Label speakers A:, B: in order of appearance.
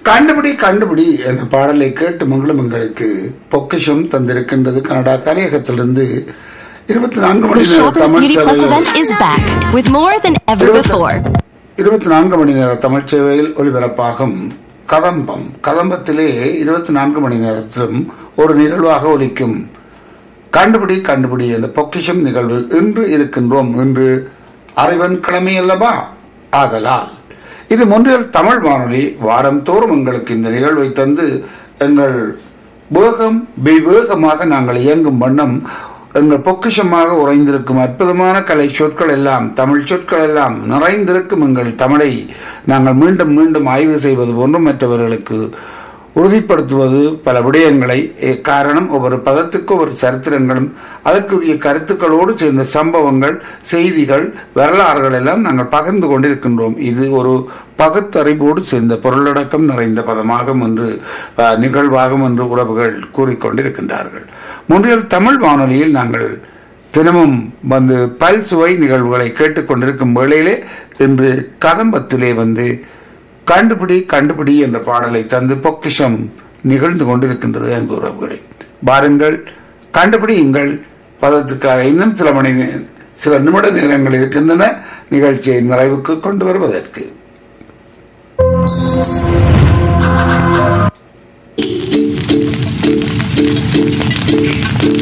A: கண்டுபிடி கண்டுபிடி என்ற பாடலை கேட்டு மங்களும் எங்களுக்கு பொக்கிஷம் தந்திருக்கின்றது கனடா கலையகத்திலிருந்து இருபத்தி நான்கு மணி
B: The
A: நேர
B: Shoppers
A: தமிழ்
B: Beauty Plus
A: சேவையில்
B: event is back with more than ever before.
A: இருபத்தி நான்கு மணி நேர தமிழ் சேவையில் ஒலிபரப்பாகும் கதம்பம் கதம்பத்திலே இருபத்தி நான்கு மணி நேரத்திலும் ஒரு நிகழ்வாக ஒலிக்கும் கண்டுபிடி கண்டுபிடி என்ற பொக்கிஷம் நிகழ்வில் இன்று இருக்கின்றோம் இன்று அறிவன் கிழமை அல்லவா ஆதலால் இது மொன்றியல் தமிழ் வானொலி வாரம் தோறும் எங்களுக்கு இந்த நிகழ்வை தந்து எங்கள் வேகம் விவேகமாக நாங்கள் இயங்கும் வண்ணம் எங்கள் பொக்கிஷமாக உறைந்திருக்கும் அற்புதமான கலை சொற்கள் எல்லாம் தமிழ் சொற்கள் எல்லாம் நிறைந்திருக்கும் எங்கள் தமிழை நாங்கள் மீண்டும் மீண்டும் ஆய்வு செய்வது போன்றும் மற்றவர்களுக்கு உறுதிப்படுத்துவது பல விடயங்களை எ, காரணம் ஒவ்வொரு பதத்துக்கு ஒரு சரித்திரங்களும் அதற்குரிய கருத்துக்களோடு சேர்ந்த சம்பவங்கள் செய்திகள் வரலாறுகள் எல்லாம் நாங்கள் பகிர்ந்து கொண்டிருக்கின்றோம் இது ஒரு பகுத்தறிவோடு சேர்ந்த பொருளடக்கம் நிறைந்த பதமாகும் என்று அ, நிகழ்வாகும் என்று உறவுகள் கூறிக்கொண்டிருக்கின்றார்கள் முன்றியல் தமிழ் வானொலியில் நாங்கள் தினமும் வந்து பல் சுவை நிகழ்வுகளை கேட்டுக்கொண்டிருக்கும் வேளையிலே இன்று கதம்பத்திலே வந்து கண்டுபிடி கண்டுபிடி என்ற பாடலை தந்து பொக்கிஷம் நிகழ்ந்து கொண்டிருக்கின்றது அன்பு உறவுகளை பாருங்கள் கண்டுபிடியுங்கள் பதத்துக்காக இன்னும் சில மணி நே- சில நிமிட நேரங்கள் இருக்கின்றன நிகழ்ச்சியை நிறைவுக்கு கொண்டு வருவதற்கு